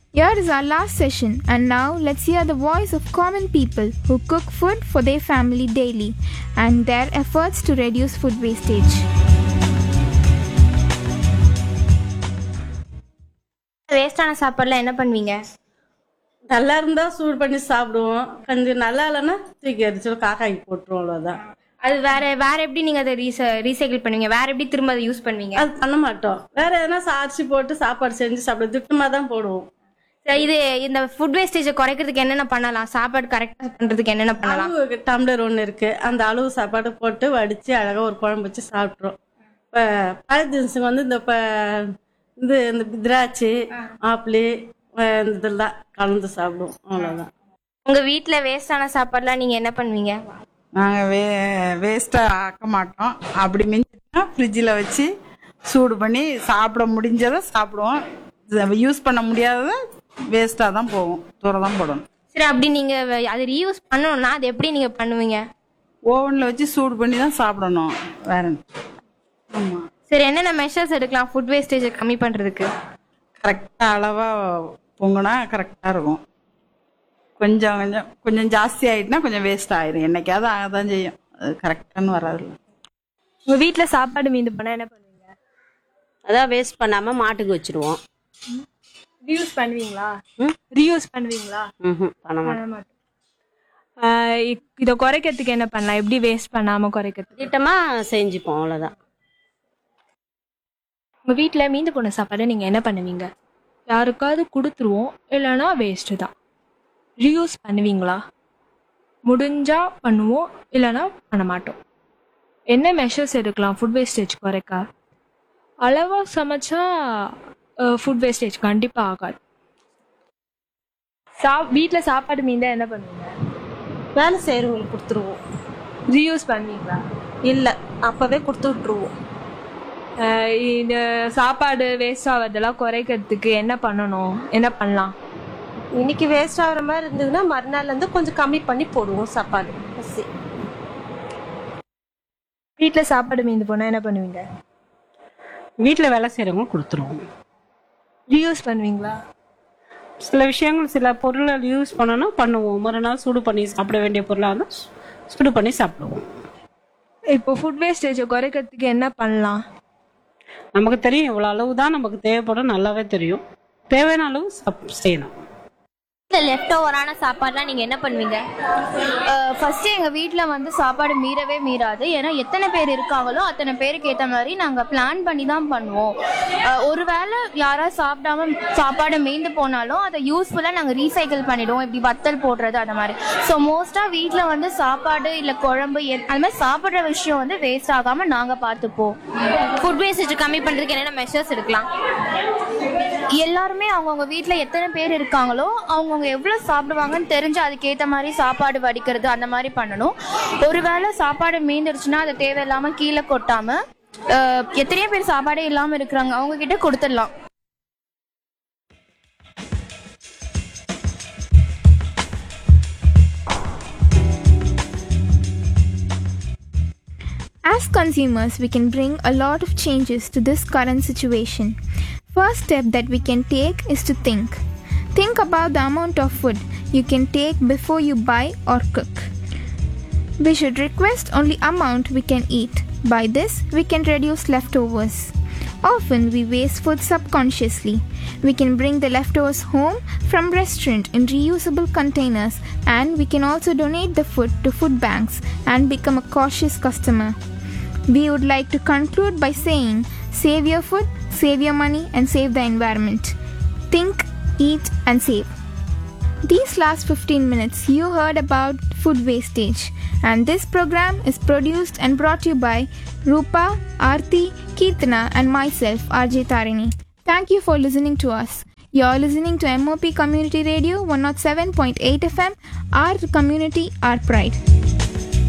Here is our last session, and now let's hear the voice of common people who cook food for their family daily and their efforts to reduce food wastage. வேஸ்டான சாப்பாடுலாம் என்ன பண்ணுவீங்க நல்லா இருந்தா சூடு பண்ணி சாப்பிடுவோம் கொஞ்சம் நல்லா இல்லைன்னா தூக்கி அடிச்சு காக்காய்க்கு போட்டுருவோம் அவ்வளோதான் அது வேற வேற எப்படி நீங்க அதை ரீச ரீசைக்கிள் பண்ணுவீங்க வேற எப்படி திரும்ப அதை யூஸ் பண்ணுவீங்க அது பண்ண மாட்டோம் வேற எதனா அரிசி போட்டு சாப்பாடு செஞ்சு சாப்பிட திட்டமாக தான் போடுவோம் சரி, இது இந்த ஃபுட் வேஸ்டேஜை குறைக்கிறதுக்கு என்னென்ன பண்ணலாம் சாப்பாடு கரெக்டா பண்றதுக்கு என்னென்ன பண்ணலாம் அளவு டம்ளர் ஒன்று இருக்கு அந்த அளவு சாப்பாடு போட்டு வடிச்சு அழகாக ஒரு குழம்பு வச்சு சாப்பிட்றோம் இப்போ பழ ஜின்ஸுங்க வந்து இந்த இப்போ இது இந்த திராட்சை ஆப்பிள் இந்த இதெல்லாம் கலந்து சாப்பிடுவோம் அவ்வளோதான் உங்க வீட்ல வேஸ்டான சாப்பாடுலாம் நீங்க என்ன பண்ணுவீங்க நாங்கள் வே வேஸ்ட்டாக ஆக்க மாட்டோம் அப்படி மிஞ்சினா ஃப்ரிட்ஜில் வச்சு சூடு பண்ணி சாப்பிட முடிஞ்சதை சாப்பிடுவோம் யூஸ் பண்ண முடியாததை வேஸ்ட்டாக தான் போகும் தூர தான் போடணும் சரி அப்படி நீங்க வ- அதை ரீயூஸ் பண்ணணும்னா அது எப்படி நீங்க பண்ணுவீங்க ஓவனில் வச்சு சூடு பண்ணி தான் சாப்பிடணும் வேற ஆமாம் சரி என்னென்ன மெஷர்ஸ் எடுக்கலாம் ஃபுட் வேஸ்டேஜை கம்மி பண்றதுக்கு கரெக்டாக அளவாக பொங்குனா கரெக்டாக இருக்கும் கொஞ்சம் கொஞ்சம் கொஞ்சம் ஜாஸ்தி ஆயிட்டுனா கொஞ்சம் வேஸ்ட் ஆயிரும் என்னைக்காவது ஆக தான் செய்யும் அது கரெக்டானு வராதுல்ல உங்க வீட்ல சாப்பாடு மீந்து பண்ணா என்ன பண்ணுவீங்க அதான் வேஸ்ட் பண்ணாம மாட்டுக்கு வச்சிருவோம் ரீயூஸ் பண்ணுவீங்களா ரீயூஸ் பண்ணுவீங்களா ம்ஹும், பண்ண மாட்டோம் பண்ண மாட்டோம் ஆஹ் இ- இதை குறைக்கிறதுக்கு என்ன பண்ணலாம் எப்படி வேஸ்ட் பண்ணாம குறைக்கிறதுக்கு திட்டமா செஞ்சுப்போம் அவ்வளவுதான் உங்க வீட்ல மீந்து போன சாப்பாடை நீங்க என்ன பண்ணுவீங்க யாருக்காவது கொடுத்துருவோம் இல்லைன்னா வேஸ்ட் தான் ரீயூஸ் பண்ணுவீங்களா முடிஞ்சா பண்ணுவோம் இல்லைன்னா பண்ண மாட்டோம் என்ன மெஷர்ஸ் எடுக்கலாம் ஃபுட் வேஸ்டேஜ் குறைக்க அளவாக சமைச்சா ஃபுட் வேஸ்டேஜ் கண்டிப்பாக ஆகாது சா வீட்டில் சாப்பாடு மீந்தா என்ன பண்ணுவீங்க வேலை செய்கிறவங்களுக்கு கொடுத்துருவோம் ரீயூஸ் பண்ணுவீங்களா இல்லை அப்போவே கொடுத்து விட்ருவோம் அஹ் இந்த சாப்பாடு வேஸ்ட் ஆகிறதெல்லாம் குறைக்கிறதுக்கு என்ன பண்ணணும் என்ன பண்ணலாம் இன்னைக்கு வேஸ்ட் ஆகிற மாதிரி இருந்ததுன்னா மறுநாள் வந்து கொஞ்சம் கம்மி பண்ணி போடுவோம் சாப்பாடு அரிசி வீட்டில் சாப்பாடு மீந்து போனால் என்ன பண்ணுவீங்க வீட்டில் வேலை செய்கிறவங்க கொடுத்துருவோம் ரீயூஸ் பண்ணுவீங்களா சில விஷயங்கள் சில பொருளை யூஸ் பண்ணோன்னா பண்ணுவோம் மறுநாள் சூடு பண்ணி சாப்பிட வேண்டிய பொருளாக இருந்தால் சூடு பண்ணி சாப்பிடுவோம் இப்போ ஃபுட் வேஸ்டேஜை குறைக்கிறதுக்கு என்ன பண்ணலாம் நமக்கு தெரியும் இவ்வளோ அளவு தான் நமக்கு தேவைப்படும் நல்லாவே தெரியும் தேவையான அளவு சாப் செய்யணும் இந்த லெஃப்ட் ஓவரான சாப்பாடுலாம் நீங்க என்ன பண்ணுவீங்க ஃபர்ஸ்ட் எங்க வீட்ல வந்து சாப்பாடு மீறவே மீறாது ஏன்னா எத்தனை பேர் இருக்காங்களோ அத்தனை பேருக்கு ஏத்த மாதிரி நாங்க பிளான் பண்ணி தான் பண்ணுவோம் அஹ், ஒருவேளை யாராவது சாப்பிடாம சாப்பாடு மீந்து போனாலும் அதை யூஸ்ஃபுல்லா நாங்க ரீசைக்கிள் பண்ணிடுவோம் இப்படி வத்தல் போடுறது அந்த மாதிரி ஸோ மோஸ்டா வீட்ல வந்து சாப்பாடு இல்ல குழம்பு எ- அது மாதிரி சாப்பிடுற விஷயம் வந்து வேஸ்ட் ஆகாம நாங்க பார்த்துப்போம் ஃபுட் வேஸ்டேஜ் கம்மி பண்றதுக்கு என்னென்ன மெஷர்ஸ் எடுக்கலாம் எல்லாருமே அவங்கவுங்க வீட்ல எத்தனை பேர் இருக்காங்களோ அவங்கவுங்க எவ்வளவு சாப்பிடுவாங்கன்னு தெரிஞ்சு அதுக்கேத்த மாதிரி சாப்பாடு வடிக்கிறது அந்த மாதிரி பண்ணணும் ஒருவேளை சாப்பாடு மீந்துருச்சுன்னா அதை தேவையில்லாம கீழே கொட்டாம அஹ், எத்தனையோ பேர் சாப்பாடே இல்லாம இருக்கிறாங்க அவங்க கிட்ட கொடுத்துடலாம் As consumers, we can bring a lot of changes to this current situation. First step that we can take is to think. Think about the amount of food you can take before you buy or cook. We should request only amount we can eat. By this, we can reduce leftovers. Often we waste food subconsciously. We can bring the leftovers home from restaurant in reusable containers and we can also donate the food to food banks and become a cautious customer. We would like to conclude by saying save your food, save your money and save the environment. Think, eat and save. These last 15 minutes, you heard about food wastage, and this program is produced and brought to you by Rupa, Aarti, Keetana, and myself, RJ Tarini. Thank you for listening to us. You're listening to MOP Community Radio 107.8 FM, our community, our pride.